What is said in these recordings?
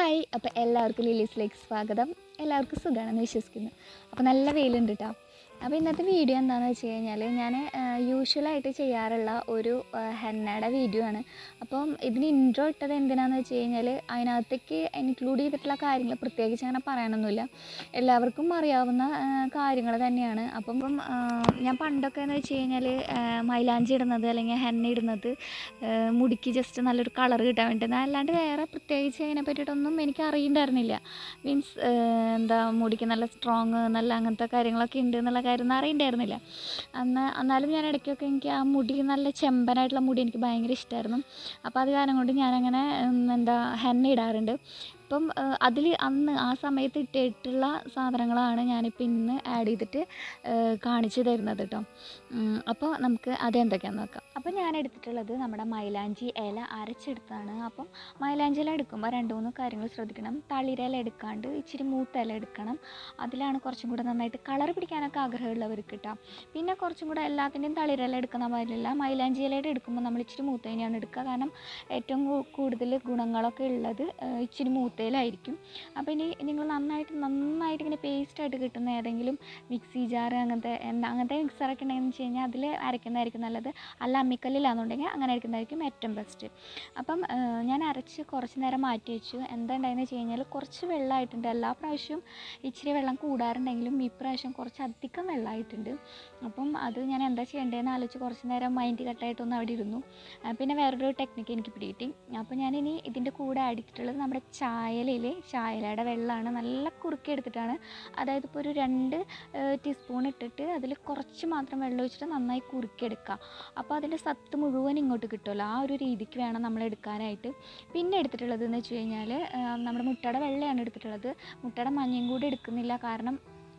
hi അപ്പോൾ എല്ലാവർക്കും ലിലീസിലേക്ക് സ്വാഗതം എല്ലാവർക്കും സുഖമാണെന്ന് വിശ്വസിക്കുന്നു അപ്പോൾ നല്ല വെയിലുണ്ട് കേട്ടോ അപ്പോൾ ഇന്നത്തെ വീഡിയോ എന്താണെന്ന് വെച്ച് കഴിഞ്ഞാൽ ഞാൻ യൂഷ്വലായിട്ട് ചെയ്യാറുള്ള ഒരു ആ, ഹെന്നയുടെ വീഡിയോ ആണ് അപ്പം ഇതിന് ഇൻട്രോ ഇട്ടത് എന്തിനാണെന്ന് വെച്ച് കഴിഞ്ഞാൽ അതിനകത്തേക്ക് ഇൻക്ലൂഡ് ചെയ്തിട്ടുള്ള കാര്യങ്ങൾ പ്രത്യേകിച്ച് അങ്ങനെ പറയാനൊന്നുമില്ല എല്ലാവർക്കും അറിയാവുന്ന കാര്യങ്ങൾ തന്നെയാണ് അപ്പം ഇപ്പം ആ, ഞാൻ പണ്ടൊക്കെ എന്ന് വെച്ച് കഴിഞ്ഞാൽ മൈലാഞ്ചി ഇടുന്നത് അല്ലെങ്കിൽ ഹെന്ന ഇടുന്നത് ആ, മുടിക്ക് ജസ്റ്റ് നല്ലൊരു കളർ കിട്ടാൻ വേണ്ടി അല്ലാണ്ട് വേറെ പ്രത്യേകിച്ച് അതിനെ പറ്റിയിട്ടൊന്നും എനിക്ക് അറിയണ്ടായിരുന്നില്ല മീൻസ് എന്താ മുടിക്ക് നല്ല സ്ട്രോങ് നല്ല അങ്ങനത്തെ കാര്യങ്ങളൊക്കെ ഉണ്ട് എന്നുള്ള കാര്യം ഒന്നും അറിയണ്ടായിരുന്നില്ല അന്ന് എന്നാലും ഞാൻ ഇടയ്ക്കൊക്കെ എനിക്ക് ആ മുടി നല്ല ചെമ്പനായിട്ടുള്ള മുടി എനിക്ക് ഭയങ്കര ഇഷ്ടമായിരുന്നു അപ്പോൾ അത് കാരണം കൊണ്ട് ഞാനങ്ങനെ ഉം, എന്താ ഹെന്ന ഇടാറുണ്ട് അപ്പം അതിൽ അന്ന് ആ സമയത്ത് ഇട്ടിട്ടുള്ള സാധനങ്ങളാണ് ഞാനിപ്പോൾ ഇന്ന് ആഡ് ചെയ്തിട്ട് ഏഹ്, കാണിച്ചു തരുന്നത് കേട്ടോ ഉം, അപ്പോൾ നമുക്ക് അതെന്തൊക്കെയാണെന്ന് നോക്കാം അപ്പോൾ ഞാൻ എടുത്തിട്ടുള്ളത് നമ്മുടെ മൈലാഞ്ചി ഇല അരച്ചെടുത്താണ് അപ്പം മൈലാഞ്ചി ഇല എടുക്കുമ്പോൾ രണ്ട് മൂന്ന് കാര്യങ്ങൾ ശ്രദ്ധിക്കണം തളിരില എടുക്കാണ്ട് ഇച്ചിരി മൂത്ത ഇല എടുക്കണം അതിലാണ് കുറച്ചും കൂടെ നന്നായിട്ട് കളർ പിടിക്കാനൊക്കെ ആഗ്രഹമുള്ളവർക്ക് കിട്ടാം പിന്നെ കുറച്ചും കൂടെ എല്ലാത്തിൻ്റെയും തളിരില എടുക്കുന്ന മാതിരില്ല മൈലാഞ്ചി ഇലയുടെ എടുക്കുമ്പോൾ നമ്മൾ ഇച്ചിരി മൂത്ത തന്നെയാണ് എടുക്കുക കാരണം ഏറ്റവും കൂ- കൂടുതൽ ഗുണങ്ങളൊക്കെ ഉള്ളത് ഏഹ്, ഇച്ചിരി മൂത്തയിലായിരിക്കും അപ്പോൾ ഇനി നിങ്ങൾ നന്നായിട്ട് നന്നായിട്ട് ഇങ്ങനെ പേസ്റ്റായിട്ട് കിട്ടുന്ന ഏതെങ്കിലും മിക്സി ജാറ് അങ്ങനത്തെ എന്താ അങ്ങനത്തെ മിക്സറൊക്കെ ഉണ്ടെന്ന് വെച്ച് കഴിഞ്ഞാൽ അതിൽ അരയ്ക്കുന്നതായിരിക്കും നല്ലത് അല്ല അമ്മിക്കല്ലിലാണെന്നുണ്ടെങ്കിൽ അങ്ങനെ അരയ്ക്കുന്നതായിരിക്കും ഏറ്റവും ബെസ്റ്റ് അപ്പം ആ, ഞാൻ അരച്ച് കുറച്ച് നേരം മാറ്റി വെച്ചു എന്താ ഉണ്ടായെന്ന് വെച്ച് കഴിഞ്ഞാൽ കുറച്ച് വെള്ളമായിട്ടുണ്ട് എല്ലാ പ്രാവശ്യവും ഇച്ചിരി വെള്ളം കൂടാറുണ്ടെങ്കിലും ഈ പ്രാവശ്യം കുറച്ച് അധികം വെള്ളമായിട്ടുണ്ട് അപ്പം അത് ഞാൻ എന്താ ചെയ്യേണ്ടതെന്ന് ആലോചിച്ച് കുറച്ച് നേരം മൈൻഡ് കട്ടായിട്ടൊന്ന് അവിടെ ഇരുന്നു ആ, പിന്നെ വേറൊരു ടെക്നിക്ക് എനിക്ക് പിടികിട്ടി അപ്പോൾ ഞാനിനി ഇതിൻ്റെ കൂടെ ആഡ് ചെയ്തിട്ടുള്ളത് നമ്മുടെ ചായലയിൽ ചായലയുടെ വെള്ളമാണ് നല്ല കുറുക്കി എടുത്തിട്ടാണ് അതായത് ഇപ്പോൾ ഒരു രണ്ട് ടീസ്പൂൺ ഇട്ടിട്ട് അതിൽ കുറച്ച് മാത്രം വെള്ളം ഒഴിച്ചിട്ട് നന്നായി കുറുക്കിയെടുക്കുക അപ്പോൾ അതിൻ്റെ സത്ത് മുഴുവൻ ഇങ്ങോട്ട് കിട്ടുമല്ലോ ആ ഒരു രീതിക്ക് വേണം നമ്മൾ എടുക്കാനായിട്ട് പിന്നെ എടുത്തിട്ടുള്ളത് എന്ന് വെച്ച് കഴിഞ്ഞാൽ നമ്മുടെ മുട്ടയുടെ വെള്ളയാണ് എടുത്തിട്ടുള്ളത് മുട്ടയുടെ മഞ്ഞയും കൂടി എടുക്കുന്നില്ല കാരണം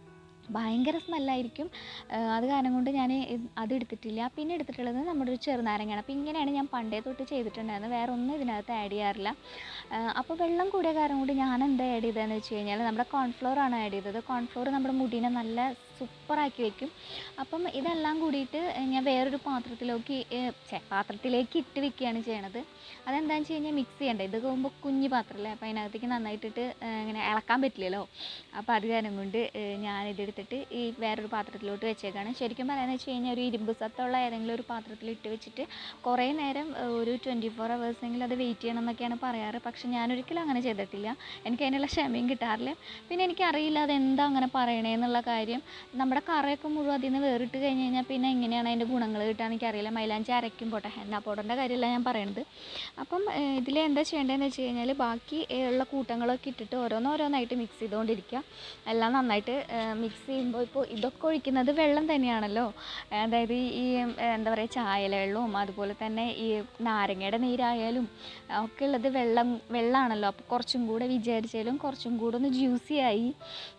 ഭയങ്കര സ്മെല്ലായിരിക്കും അത് കാരണം കൊണ്ട് ഞാൻ അത് എടുത്തിട്ടില്ല പിന്നെ എടുത്തിട്ടുള്ളത് നമ്മുടെ ഒരു ചെറുനാരങ്ങയാണ് അപ്പോൾ ഇങ്ങനെയാണ് ഞാൻ പണ്ടേ തൊട്ട് ചെയ്തിട്ടുണ്ടായിരുന്നത് വേറെ ഒന്നും ഇതിനകത്ത് ആഡ് ചെയ്യാറില്ല അപ്പോൾ വെള്ളം കൂടിയ കാരണം കൊണ്ട് ഞാൻ എന്താ ആഡ് ചെയ്തതെന്ന് വെച്ച് കഴിഞ്ഞാൽ നമ്മുടെ കോൺഫ്ലോർ ആണ് ആഡ് ചെയ്തത് കോൺഫ്ലോർ നമ്മുടെ മുടിനെ നല്ല സൂപ്പറാക്കി വെക്കും അപ്പം ഇതെല്ലാം കൂടിയിട്ട് ഞാൻ വേറൊരു പാത്രത്തിലേക്ക് ഛെ പാത്രത്തിലേക്ക് ഇട്ട് വെക്കുകയാണ് ചെയ്യണത് അതെന്താണെന്ന് വെച്ച് കഴിഞ്ഞാൽ മിക്സ് ചെയ്യണ്ട ഇത് പോകുമ്പോൾ കുഞ്ഞ് പാത്രമല്ലേ അപ്പോൾ അതിനകത്തേക്ക് നന്നായിട്ടിട്ട് ഏഹ്, ഇങ്ങനെ ഇളക്കാൻ പറ്റില്ലല്ലോ അപ്പോൾ അത് കാരണം കൊണ്ട് ഏഹ്, ഞാനിതെടുത്തിട്ട് ഈ വേറൊരു പാത്രത്തിലോട്ട് വെച്ചേക്കാണ് ശരിക്കും പറയാന്ന് വെച്ച് കഴിഞ്ഞാൽ ഒരു ഇരുമ്പ് സത്തുള്ള ഏതെങ്കിലും ഒരു പാത്രത്തിൽ ഇട്ട് വെച്ചിട്ട് കുറേ നേരം ഏഹ്, ഒരു ട്വൻറ്റി ഫോർ എങ്കിലും അത് വെയിറ്റ് ചെയ്യണം എന്നൊക്കെയാണ് പറയാറ് പക്ഷെ ഞാനൊരിക്കലും അങ്ങനെ ചെയ്തിട്ടില്ല എനിക്ക് അതിനുള്ള ക്ഷമയും കിട്ടാറില്ല പിന്നെ എനിക്കറിയില്ല അതെന്താ അങ്ങനെ പറയണേന്നുള്ള കാര്യം നമ്മുടെ കറയൊക്കെ മുഴുവൻ അതിൽ നിന്ന് വേറിട്ട് കഴിഞ്ഞ് കഴിഞ്ഞാൽ പിന്നെ എങ്ങനെയാണ് അതിൻ്റെ ഗുണങ്ങൾ കിട്ടുക എനിക്കറിയില്ല മൈലാഞ്ചി അരയ്ക്കും പോട്ടെ ഹെന്ന പൗഡറിൻ്റെ കാര്യമല്ല ഞാൻ പറയണത് അപ്പം ഇതിൽ എന്താ ചെയ്യേണ്ടതെന്ന് വെച്ച് കഴിഞ്ഞാൽ ബാക്കി ഏഹ്, ഉള്ള കൂട്ടങ്ങളൊക്കെ ഇട്ടിട്ട് ഓരോന്നോരോന്നായിട്ട് മിക്സ് ചെയ്തുകൊണ്ടിരിക്കുക എല്ലാം നന്നായിട്ട് മിക്സ് ചെയ്യുമ്പോൾ ഇപ്പോൾ ഇതൊക്കെ ഒഴിക്കുന്നത് വെള്ളം തന്നെയാണല്ലോ അതായത് ഈ ഏഹ്, എന്താ പറയുക ചായല വെള്ളവും അതുപോലെ തന്നെ ഈ നാരങ്ങയുടെ നീരായാലും ഒക്കെ ഉള്ളത് വെള്ളം വെള്ളമാണല്ലോ അപ്പോൾ കുറച്ചും കൂടെ വിചാരിച്ചാലും കുറച്ചും കൂടെ ഒന്ന് ജ്യൂസി ആയി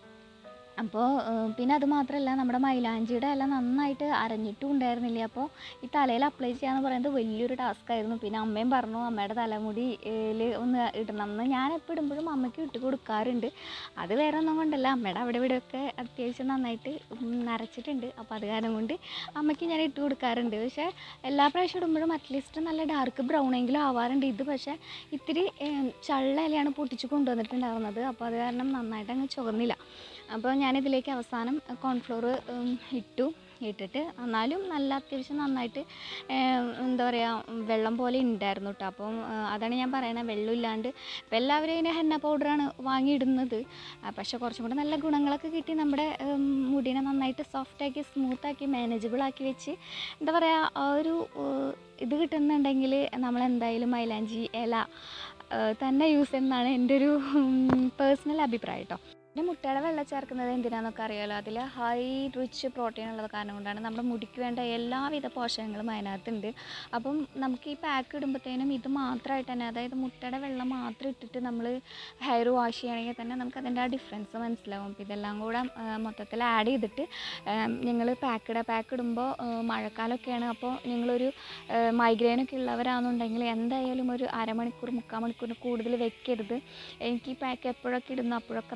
അപ്പോൾ പിന്നെ അത് മാത്രമല്ല നമ്മുടെ മൈലാഞ്ചിയുടെ എല്ലാം നന്നായിട്ട് അരഞ്ഞിട്ടും ഉണ്ടായിരുന്നില്ല അപ്പോൾ ഈ തലയിൽ അപ്ലൈ ചെയ്യാന്ന് പറയുന്നത് വലിയൊരു ടാസ്ക് ആയിരുന്നു പിന്നെ അമ്മയും പറഞ്ഞു അമ്മയുടെ തലമുടിയിൽ ഒന്ന് ഇടണം എന്ന് ഞാൻ എപ്പോൾ ഇടുമ്പോഴും അമ്മയ്ക്ക് ഇട്ട് കൊടുക്കാറുണ്ട് അത് വേറെ ഒന്നും കൊണ്ടല്ല അമ്മയുടെ അവിടെ ഇവിടെയൊക്കെ അത്യാവശ്യം നന്നായിട്ട് ഉം, നരച്ചിട്ടുണ്ട് അപ്പോൾ അത് കാരണം കൊണ്ട് അമ്മയ്ക്ക് ഞാൻ ഇട്ട് കൊടുക്കാറുണ്ട് പക്ഷേ എല്ലാ പ്രാവശ്യം ഇടുമ്പോഴും അറ്റ്ലീസ്റ്റ് നല്ല ഡാർക്ക് ബ്രൗൺ എങ്കിലും ആവാറുണ്ട് ഇത് പക്ഷേ ഇത്തിരി ഏം, ചള്ള ഇലയാണ് പൊട്ടിച്ച് കൊണ്ടുവന്നിട്ടുണ്ടായിരുന്നത് അപ്പോൾ അത് കാരണം നന്നായിട്ട് അങ്ങ് ചുവന്നില്ല അപ്പോൾ ഞാനിതിലേക്ക് അവസാനം കോൺഫ്ലോർ ഇട്ടു ഇട്ടിട്ട് എന്നാലും നല്ല അത്യാവശ്യം നന്നായിട്ട് ഏം, എന്താ പറയുക വെള്ളം പോലെ ഉണ്ടായിരുന്നു കേട്ടോ അപ്പം ആ, അതാണ് ഞാൻ പറയണത് വെള്ളമില്ലാണ്ട് ഇപ്പം എല്ലാവരും അതിന് ഹെന്ന പൗഡറാണ് വാങ്ങിയിടുന്നത് ആ, പക്ഷേ കുറച്ചും കൂടെ നല്ല ഗുണങ്ങളൊക്കെ കിട്ടി നമ്മുടെ ഉം, മുടിനെ നന്നായിട്ട് സോഫ്റ്റാക്കി സ്മൂത്താക്കി മാനേജബിൾ ആക്കി വെച്ച് എന്താ പറയുക ആ ഒരു ഏഹ്, ഇത് കിട്ടുന്നുണ്ടെങ്കിൽ നമ്മൾ എന്തായാലും മൈലാഞ്ചി ഇല ഏഹ്, തന്നെ യൂസ് ചെയ്യുന്നതാണ് എൻ്റെ ഒരു പേഴ്സണൽ അഭിപ്രായം കേട്ടോ പിന്നെ മുട്ടയുടെ വെള്ളം ചേർക്കുന്നത് എന്തിനാണെന്നൊക്കെ അറിയാമല്ലോ അതിൽ ഹൈ റിച്ച് പ്രോട്ടീൻ ഉള്ളത് കാരണം കൊണ്ടാണ് നമ്മുടെ മുടിക്ക് വേണ്ട എല്ലാവിധ പോഷകങ്ങളും അതിനകത്തുണ്ട് അപ്പം നമുക്ക് ഈ പാക്ക് ഇടുമ്പോഴത്തേനും ഇത് മാത്രമായിട്ട് തന്നെ അതായത് മുട്ടയുടെ വെള്ളം മാത്രം ഇട്ടിട്ട് നമ്മൾ ഹെയർ വാഷ് ചെയ്യണമെങ്കിൽ തന്നെ നമുക്ക് അതിൻ്റെ ആ ഡിഫറൻസ് മനസ്സിലാവും അപ്പോൾ ഇതെല്ലാം കൂടെ ആ, മൊത്തത്തിൽ ആഡ് ചെയ്തിട്ട് നിങ്ങൾ പാക്ക് ഇടുക പാക്ക് ഇടുമ്പോൾ മഴക്കാലമൊക്കെയാണ് അപ്പോൾ നിങ്ങളൊരു മൈഗ്രെയിനൊക്കെ ഉള്ളവരാണെന്നുണ്ടെങ്കിൽ എന്തായാലും ഒരു അരമണിക്കൂർ മുക്കാൽ മണിക്കൂറിന് കൂടുതൽ വെക്കരുത് എനിക്ക് ഈ പാക്ക് എപ്പോഴൊക്കെ ഇടുന്നു അപ്പോഴൊക്കെ നല്ല രീതിയിൽ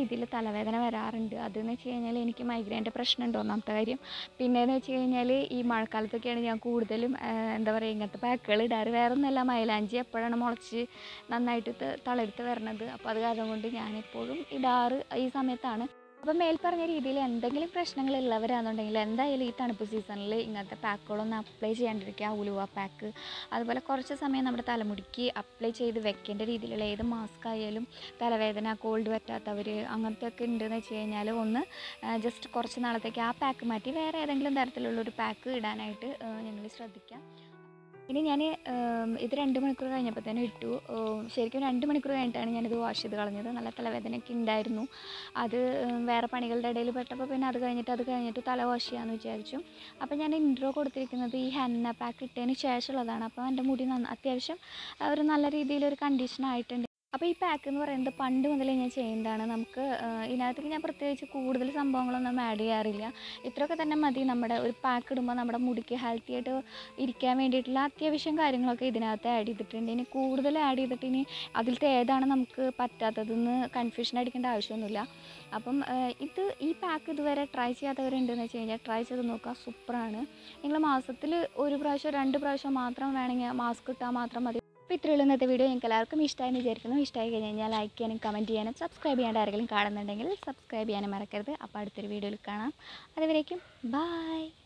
രീതിയിൽ തലവേദന വരാറുണ്ട് അതെന്ന് വെച്ച് കഴിഞ്ഞാൽ എനിക്ക് മൈഗ്രൈൻ്റെ പ്രശ്നമുണ്ട് ഒന്നാമത്തെ കാര്യം പിന്നെയെന്ന് വെച്ച് കഴിഞ്ഞാൽ ഈ മഴക്കാലത്തൊക്കെയാണ് ഞാൻ കൂടുതലും ആ, എന്താ പറയുക ഇങ്ങനത്തെ പാക്കുകൾ ഇടാറ് വേറെ ഒന്നുമല്ല മൈലാഞ്ചി എപ്പോഴാണ് മുളച്ച് നന്നായിട്ട് ത- തളിർത്ത് വരണത് അപ്പോൾ അത് കാരണം കൊണ്ട് ഞാനെപ്പോഴും ഇടാറ് ഈ സമയത്താണ് അപ്പോൾ മേൽപ്പറഞ്ഞ രീതിയിൽ എന്തെങ്കിലും പ്രശ്നങ്ങൾ ഉള്ളവരാണെന്നുണ്ടെങ്കിൽ എന്തായാലും ഈ തണുപ്പ് സീസണിൽ ഇങ്ങനത്തെ പാക്കുകളൊന്നും അപ്ലൈ ചെയ്യാണ്ടിരിക്കുക ഉലുവ പാക്ക് അതുപോലെ കുറച്ച് സമയം നമ്മുടെ തലമുടിക്ക് അപ്ലൈ ചെയ്ത് വെക്കേണ്ട രീതിയിലുള്ള ഏത് മാസ്ക് ആയാലും തലവേദന കോൾഡ് പറ്റാത്തവർ അങ്ങനത്തെ ഒക്കെ ഉണ്ടെന്ന് വെച്ച് കഴിഞ്ഞാൽ ഒന്ന് ജസ്റ്റ് കുറച്ച് നാളത്തേക്ക് ആ പാക്ക് മാറ്റി വേറെ ഏതെങ്കിലും തരത്തിലുള്ളൊരു പാക്ക് ഇടാനായിട്ട് ഞങ്ങൾ ശ്രദ്ധിക്കാം ഇനി ഞാൻ ഇത് രണ്ട് മണിക്കൂർ കഴിഞ്ഞപ്പോൾ തന്നെ ഇട്ടു ഏം, ശരിക്കും രണ്ട് മണിക്കൂർ കഴിഞ്ഞിട്ടാണ് ഞാനിത് വാഷ് ചെയ്ത് കളഞ്ഞത് നല്ല തലവേദനയൊക്കെ ഉണ്ടായിരുന്നു അത് ഏം, വേറെ പണികളുടെ ഇടയിൽ പെട്ടപ്പോൾ പിന്നെ അത് കഴിഞ്ഞിട്ട് അത് കഴിഞ്ഞിട്ട് തല വാഷ് ചെയ്യാമെന്ന് വിചാരിച്ചു അപ്പോൾ ഞാൻ ഇൻട്രോ കൊടുത്തിരിക്കുന്നത് ഈ ഹെന്ന പാക്ക് ഇട്ടതിന് ശേഷമുള്ളതാണ് അപ്പോൾ എൻ്റെ മുടി നന്ന അത്യാവശ്യം ആ, ഒരു നല്ല രീതിയിലൊരു കണ്ടീഷൻ ആയിട്ടുണ്ട് അപ്പോൾ ഈ പാക്ക് എന്ന് പറയുന്നത് പണ്ട് മുതലേ ഞാൻ ചെയ്യുന്നതാണ് നമുക്ക് ആ, ഇതിനകത്തേക്ക് ഞാൻ പ്രത്യേകിച്ച് കൂടുതൽ സംഭവങ്ങളൊന്നും ആഡ് ചെയ്യാറില്ല ഇത്രയൊക്കെ തന്നെ മതി നമ്മുടെ ഒരു പാക്ക് ഇടുമ്പോൾ നമ്മുടെ മുടിക്ക് ഹെൽത്തി ആയിട്ട് ഇരിക്കാൻ വേണ്ടിയിട്ടുള്ള അത്യാവശ്യം കാര്യങ്ങളൊക്കെ ഇതിനകത്ത് ആഡ് ചെയ്തിട്ടുണ്ട് ഇനി കൂടുതൽ ആഡ് ചെയ്തിട്ട് ഇനി അതിലത്തെ ഏതാണ് നമുക്ക് പറ്റാത്തതെന്ന് കൺഫ്യൂഷൻ അടിക്കേണ്ട ആവശ്യമൊന്നുമില്ല അപ്പം ആ, ഇത് ഈ പാക്ക് ഇതുവരെ ട്രൈ ചെയ്യാത്തവരുണ്ടെന്ന് വെച്ച് കഴിഞ്ഞാൽ ട്രൈ ചെയ്ത് നോക്കുക സൂപ്പറാണ് നിങ്ങൾ മാസത്തിൽ ഒരു പ്രാവശ്യം രണ്ട് പ്രാവശ്യം മാത്രം വേണമെങ്കിൽ മാസ്ക് ഇട്ടാൽ മാത്രം മതി അപ്പോൾ ഇത്രയുള്ള ഇന്നത്തെ വീഡിയോ നിങ്ങൾക്ക് എല്ലാവർക്കും ഇഷ്ടമായെന്ന് വിചാരിക്കുന്നു ഇഷ്ടമായി കഴിഞ്ഞാൽ ലൈക്ക് ചെയ്യാനും കമൻറ്റ് ചെയ്യാനും സബ്സ്ക്രൈബ് ചെയ്യാണ്ട് ആരെങ്കിലും കാണുന്നുണ്ടെങ്കിൽ സബ്സ്ക്രൈബ് ചെയ്യാനും മറക്കരുത് അപ്പോൾ അടുത്തൊരു വീഡിയോയിൽ കാണാം അതുവരേക്കും ബായ്